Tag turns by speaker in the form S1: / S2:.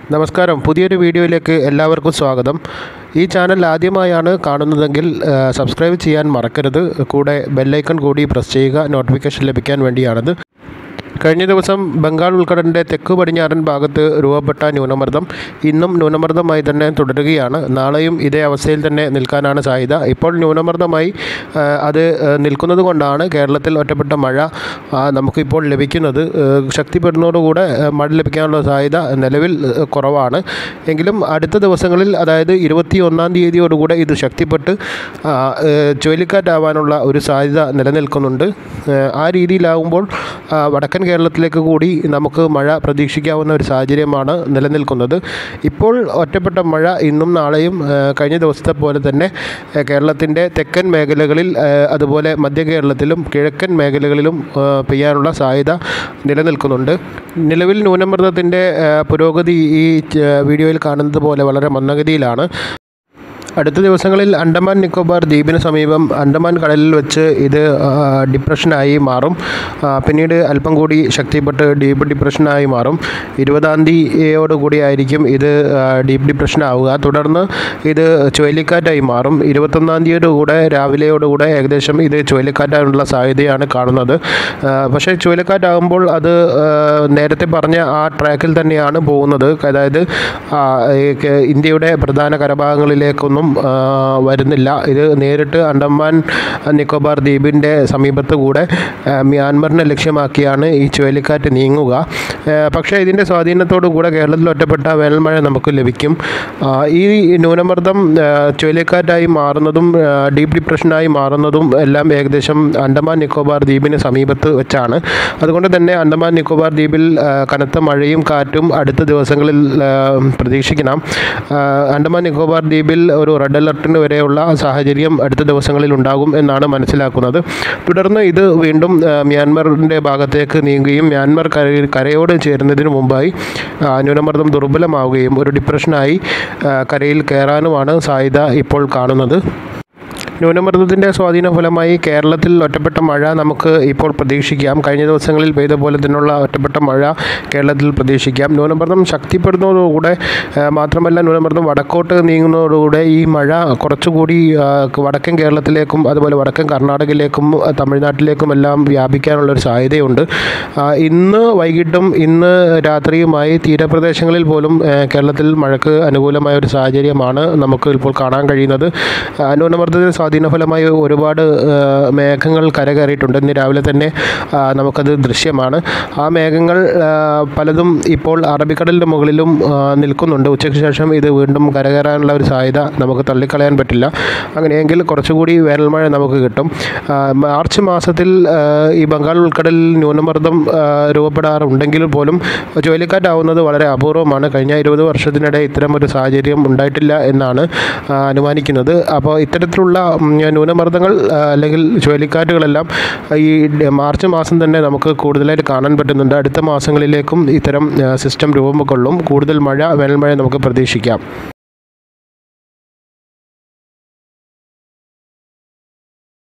S1: നമസ്കാരം പുതിയൊരു വീഡിയോയിലേക്ക് എല്ലാവർക്കും സ്വാഗതം ഈ ചാനൽ ആദ്യമായാണ് കാണുന്നതെങ്കിൽ ആ, സബ്സ്ക്രൈബ് ചെയ്യാൻ മറക്കരുത് കൂടെ ബെല്ലൈക്കൺ കൂടി പ്രസ് ചെയ്യുക നോട്ടിഫിക്കേഷൻ ലഭിക്കാൻ വേണ്ടിയാണത് കഴിഞ്ഞ ദിവസം ബംഗാൾ ഉൾക്കടലിൻ്റെ തെക്ക് പടിഞ്ഞാറൻ ഭാഗത്ത് രൂപപ്പെട്ട ന്യൂനമർദ്ദം ഇന്നും ന്യൂനമർദ്ദമായി തന്നെ തുടരുകയാണ് നാളെയും ഇതേ അവസ്ഥയിൽ തന്നെ നിൽക്കാനാണ് സാധ്യത ഇപ്പോൾ ന്യൂനമർദ്ദമായി ആ, അത് ആ, നിൽക്കുന്നത് കൊണ്ടാണ് കേരളത്തിൽ ഒറ്റപ്പെട്ട മഴ ആ, നമുക്കിപ്പോൾ ലഭിക്കുന്നത് ആ, ശക്തിപ്പെടുന്നതോടുകൂടെ ആ, മഴ ലഭിക്കാനുള്ള സാധ്യത നിലവിൽ ആ, കുറവാണ് എങ്കിലും അടുത്ത ദിവസങ്ങളിൽ അതായത് ഇരുപത്തി ഒന്നാം തീയതിയോടുകൂടെ ഇത് ശക്തിപ്പെട്ട് ആ, ആ, ചുഴലിക്കാറ്റാവാനുള്ള ഒരു സാധ്യത നിലനിൽക്കുന്നുണ്ട് ആ, ആ രീതിയിലാകുമ്പോൾ ആ, വടക്കൻ കേരളത്തിലേക്ക് കൂടി നമുക്ക് മഴ പ്രതീക്ഷിക്കാവുന്ന ഒരു സാഹചര്യമാണ് നിലനിൽക്കുന്നത് ഇപ്പോൾ ഒറ്റപ്പെട്ട മഴ ഇന്നും നാളെയും ആ, കഴിഞ്ഞ ദിവസത്തെ പോലെ തന്നെ ആ, കേരളത്തിൻ്റെ തെക്കൻ മേഖലകളിൽ ആ, അതുപോലെ മധ്യ കേരളത്തിലും കിഴക്കൻ മേഖലകളിലും ആ, പെയ്യാനുള്ള സാധ്യത നിലനിൽക്കുന്നുണ്ട് നിലവിൽ ന്യൂനമർദ്ദത്തിൻ്റെ ആ, പുരോഗതി ഈ ച- വീഡിയോയിൽ കാണുന്നത് പോലെ വളരെ മന്ദഗതിയിലാണ് അടുത്ത ദിവസങ്ങളിൽ അണ്ടമാൻ നിക്കോബാർ ദ്വീപിന് സമീപം അണ്ടമാൻ കടലിൽ വെച്ച് ഇത് ആ, ഡിപ്രഷനായി മാറും ആ, പിന്നീട് അല്പം കൂടി ശക്തിപ്പെട്ട് ഡീപ്പ് ഡിപ്രഷനായി മാറും ഇരുപതാം തീയതിയോടുകൂടി ആയിരിക്കും ഇത് ആ, ഡീപ്പ് ഡിപ്രഷൻ ആവുക തുടർന്ന് ഇത് ചുഴലിക്കാറ്റായി മാറും ഇരുപത്തൊന്നാം തീയതിയോടുകൂടെ രാവിലെയോടുകൂടെ ഏകദേശം ഇത് ചുഴലിക്കാറ്റാനുള്ള സാധ്യതയാണ് കാണുന്നത് ആ, പക്ഷേ ചുഴലിക്കാറ്റാകുമ്പോൾ അത് ആ, നേരത്തെ പറഞ്ഞ ആ ട്രാക്കിൽ തന്നെയാണ് പോകുന്നത് അതായത് ആ, ഈ കെ- ഇന്ത്യയുടെ പ്രധാന കരഭാഗങ്ങളിലേക്കൊന്നും ആ, വരുന്നില്ല ഇത് നേരിട്ട് അണ്ടമാൻ നിക്കോബാർ ദ്വീപിൻ്റെ സമീപത്ത് കൂടെ ആ, മ്യാൻമറിനെ ലക്ഷ്യമാക്കിയാണ് ഈ ചുഴലിക്കാറ്റ് നീങ്ങുക ആ, പക്ഷേ ഇതിൻ്റെ സ്വാധീനത്തോടു കൂടെ കേരളത്തിൽ ഒറ്റപ്പെട്ട വേനൽമഴ നമുക്ക് ലഭിക്കും ആ, ഈ ന്യൂനമർദ്ദം ആ, ചുഴലിക്കാറ്റായി മാറുന്നതും ആ, ഡീപ്പ് ഡിപ്രഷനായി മാറുന്നതും എല്ലാം ഏകദേശം അണ്ടമാൻ നിക്കോബാർ ദ്വീപിന് സമീപത്ത് വെച്ചാണ് അതുകൊണ്ട് തന്നെ അണ്ടമാൻ നിക്കോബാർ ദ്വീപിൽ ആ, കനത്ത മഴയും കാറ്റും അടുത്ത ദിവസങ്ങളിൽ ആ, പ്രതീക്ഷിക്കണം ആ, അണ്ടമാൻ നിക്കോബാർ ദ്വീപിൽ ഒരു റെഡ് അലർട്ടിന് വരെയുള്ള സാഹചര്യം അടുത്ത ദിവസങ്ങളിൽ ഉണ്ടാകും എന്നാണ് മനസ്സിലാക്കുന്നത് തുടർന്ന് ഇത് വീണ്ടും ആ, മ്യാൻമറിൻ്റെ ഭാഗത്തേക്ക് നീങ്ങുകയും മ്യാൻമർ കര കരയോട് ചേരുന്നതിന് മുമ്പായി ആ, ന്യൂനമർദ്ദം ദുർബലമാവുകയും ഒരു ഡിപ്രഷനായി ആ, കരയിൽ കയറാനുമാണ് സാധ്യത ഇപ്പോൾ കാണുന്നത് ന്യൂനമർദ്ദത്തിൻ്റെ സ്വാധീന ഫലമായി കേരളത്തിൽ ഒറ്റപ്പെട്ട മഴ നമുക്ക് ഇപ്പോൾ പ്രതീക്ഷിക്കാം കഴിഞ്ഞ ദിവസങ്ങളിൽ പെയ്ത പോലെ തന്നെയുള്ള ഒറ്റപ്പെട്ട മഴ കേരളത്തിൽ പ്രതീക്ഷിക്കാം ന്യൂനമർദ്ദം ശക്തിപ്പെടുന്നതോടുകൂടെ ആ, മാത്രമല്ല ന്യൂനമർദ്ദം വടക്കോട്ട് നീങ്ങുന്നതോടുകൂടെ ഈ മഴ കുറച്ചുകൂടി ആ, വടക്കൻ കേരളത്തിലേക്കും അതുപോലെ വടക്കൻ കർണാടകയിലേക്കും ആ, തമിഴ്നാട്ടിലേക്കും എല്ലാം വ്യാപിക്കാനുള്ള ഒരു സാധ്യതയുണ്ട് ആ, ഇന്ന് വൈകിട്ടും ഇന്ന് രാത്രിയുമായി തീരപ്രദേശങ്ങളിൽ പോലും ആ, കേരളത്തിൽ മഴയ്ക്ക് അനുകൂലമായ ഒരു സാഹചര്യമാണ് നമുക്ക് ഇപ്പോൾ കാണാൻ കഴിയുന്നത് ആ, ന്യൂനമർദ്ദത്തിന്റെ സ്വാധീന ഫലമായി ഒരുപാട് ആ, മേഘങ്ങൾ കരകയറിയിട്ടുണ്ട് ഇന്ന് രാവിലെ തന്നെ ആ, നമുക്കത് ദൃശ്യമാണ് ആ മേഘങ്ങൾ ആ, പലതും ഇപ്പോൾ അറബിക്കടലിൻ്റെ മുകളിലും ആ, നിൽക്കുന്നുണ്ട് ഉച്ചയ്ക്ക് ശേഷം ഇത് വീണ്ടും കരകയറാനുള്ള ഒരു സാധ്യത നമുക്ക് തള്ളിക്കളയാൻ പറ്റില്ല അങ്ങനെയെങ്കിൽ കുറച്ചുകൂടി വേനൽമഴ നമുക്ക് കിട്ടും ആ, മാർച്ച് മാസത്തിൽ ആ, ഈ ബംഗാൾ ഉൾക്കടലിൽ ന്യൂനമർദ്ദം ആ, രൂപപ്പെടാറുണ്ടെങ്കിൽ പോലും ചുഴലിക്കാറ്റാവുന്നത് വളരെ അപൂർവമാണ് കഴിഞ്ഞ ഇരുപത് വർഷത്തിനിടെ ഇത്തരം ഒരു സാഹചര്യം ഉണ്ടായിട്ടില്ല എന്നാണ് ആ, അനുമാനിക്കുന്നത് അപ്പോൾ ഇത്തരത്തിലുള്ള ഉം, ന്യൂനമർദ്ദങ്ങൾ ആ, അല്ലെങ്കിൽ ചുഴലിക്കാറ്റുകളെല്ലാം ഈ ഡ- മാർച്ച് മാസം തന്നെ നമുക്ക് കൂടുതലായിട്ട് കാണാൻ പറ്റുന്നുണ്ട് അടുത്ത മാസങ്ങളിലേക്കും ഇത്തരം സിസ്റ്റം രൂപം കൊള്ളും കൂടുതൽ മഴ വേനൽമഴ നമുക്ക് പ്രതീക്ഷിക്കാം